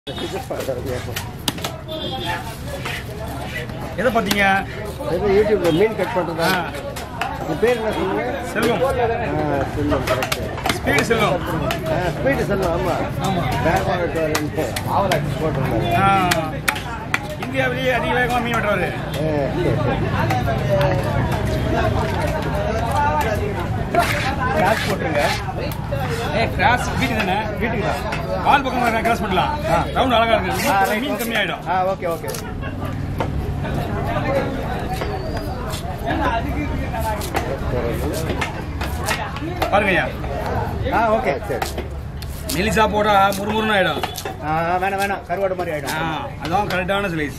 எதை பார்த்தீங்க ஏதோ யூடியூப்ல மீன் கட் பண்றதா ஆ, உங்க பேர் என்ன சொல்லுங்க செல்வம் ஆ, Selvam correct speed Selvam speed Selvam ஆமா ஆமா வேகமாக வெட்டுவாருன்ட்டு ஆவலாக்கு போட்டிருந்தாங்க ஆ, இந்தியாவிலேயே அதிக வேகமாக மீன் வெட்டுறாரு ஆ, சரி, சரி. கிராஸ் போட்டுருங்க ஏ கிராஸ் வீட்டுக்கு தானே வீட்டுக்கு தான் கால் பக்கம் கிராஸ் பண்ணலாம் ரவுண்ட் அழகா இருக்கு மீன் கம்மியாயிடும் ஆ ஓகே ஓகே பாருங்க ஐயா ஆ ஓகே சரி மெலிசா போட்டா முறுமுறுன்னு ஆயிடும் ஆ வேணாம் வேணாம் கருவாடு மாதிரி ஆ, ஆயிடும் அதான் கரெக்டான ஸ்லைஸ்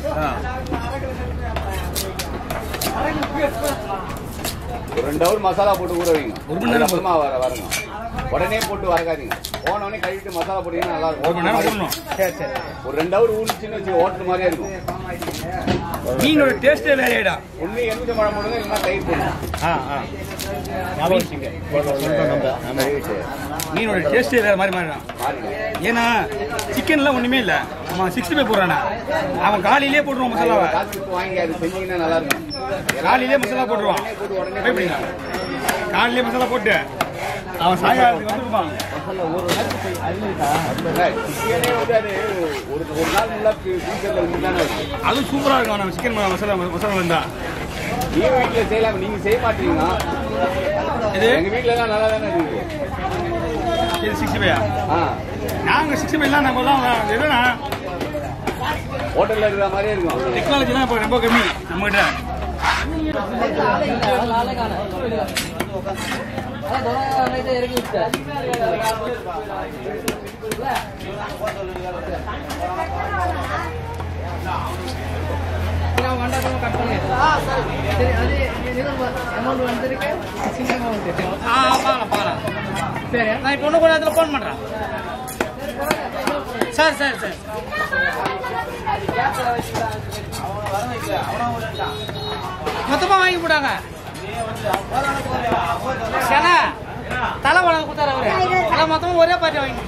ஒரு ரெண்டு ஹவர் மசாலா போட்டு ஊற வைங்க ஒரு மணி நேரம் அப்புறமா வர வரங்க உடனே போட்டு வரக்காதீங்க போன உடனே கழுவிட்டு மசாலா போட்டீங்கன்னா நல்லா ஒரு மணி நேரம் இருக்கும் ஊறணும் சரி சரி ஒரு ரெண்டு ஹவர் ஊறிச்சுன்னு வச்சு ஹோட்டல் மாதிரியே இருக்கும் மீனோட டேஸ்டே வேற ஆயிடும் ஒண்ணு எலுமிச்சை பழம் போடுங்க இல்லைன்னா தயிர் போடுங்க ஆ ஆ ஞாபகம் வச்சுங்க சொல்றோம் நம்ம ஆமா மீனோட டேஸ்டே வேற மாதிரி மாறிடும் பாருங்க ஏன்னா சிக்கன்லாம் ஒண்ணுமே இல்ல அவன் சிக்ஸ்டி ஃபைவ் போடுறானே அவன் காலையிலேயே போட்டுருவான் மசாலாவை காசு கொடுத்து வாங்கி அது செஞ்சீங்கன்னா நல்லா இருக்கும் காலையிலேயே மசாலா போட்டுருவான் உடனே போட்டு உடனே பயப்படுங்க காலையிலேயே மசாலா போட்டு அவன் சாயங்காலத்துக்கு வந்துருப்பான் சார், சிக்கனே வந்து அது ஒரு ஒரு நாள் ஃபுல்லா ஃபியூச்சர்ல இருந்தானே இருக்கும் அதுவும் சூப்பரா இருக்கும் நம்ம சிக்கன் மசாலா மசாலா இருந்தா நீங்க வீட்டுல செய்யலாம் நீங்க செய்ய மாட்டீங்கன்னா இது எங்க வீட்டுல எல்லாம் நல்லா தானே இருக்கு இது சிக்ஸ்டி ஃபைவ் ஆ நாங்க சிக்ஸ்டி ஃபைவ்லாம் நம்ம தான் எதுனா ஹோட்டல்ல இருக்கிற மாதிரியே இருக்கும் டெக்னாலஜி தான் இப்போ ரொம்ப கம்மி நம்மகிட்ட ஆ பார்க்கலாம் பார்க்கலாம் சரி நான் இப்போ ஒன்று கூட அதில் ஃபோன் பண்ணுறேன் சரி சரி சரி மொத்தமாக வாங்கி போட்டாங்க சனா தலை வளம் கொடுத்தாரு அவரு தலை மொத்தமாக ஒரே பாட்டி வாங்கி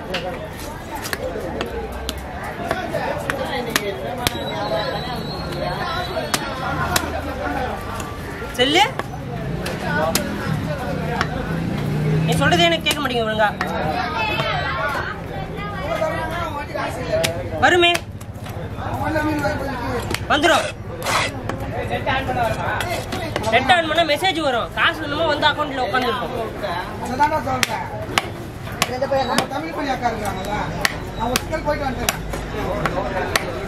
செல்லு நீ சொல்றது எனக்கு கேட்க மாட்டேங்குது ஒழுங்கா வருமே வந்துடும் நெட் ஆன் பண்ணா மெசேஜ் வரும் காசு என்னமோ வந்து அக்கௌண்ட்ல உட்காந்துருக்கும் அதுதான்டா சொல்றேன் இந்த பையன் நம்ம தமிழ் பள்ளி அக்கா இருக்காங்கல்ல அவங்க ஸ்கூல் போயிட்டு வந்துட்டேன்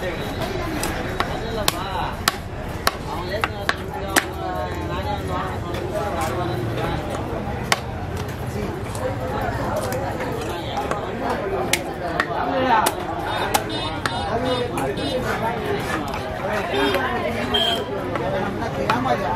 ஏமாதியா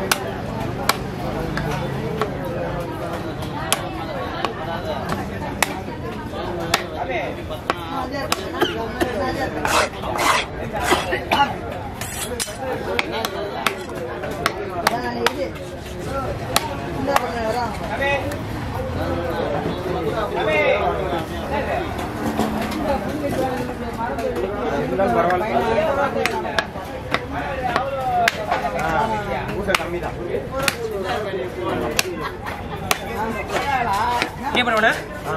என்ன பண்ணுவா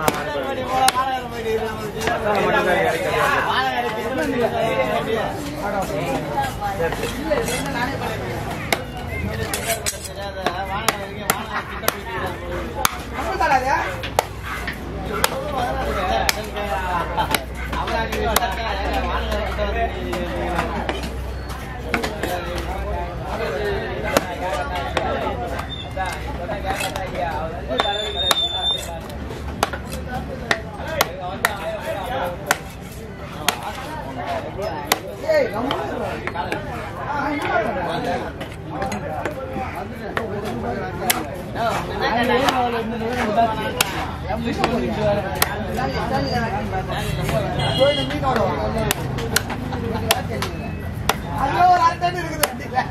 நம்மளுதாடா அது? ஏய், நம்ம ஆ, என்ன பண்ற? கோயில்ல மீனோட வா. அதுல ஒரு அரை டன் இருக்குது வண்டியில.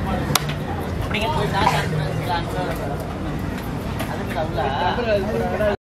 அப்படிங்க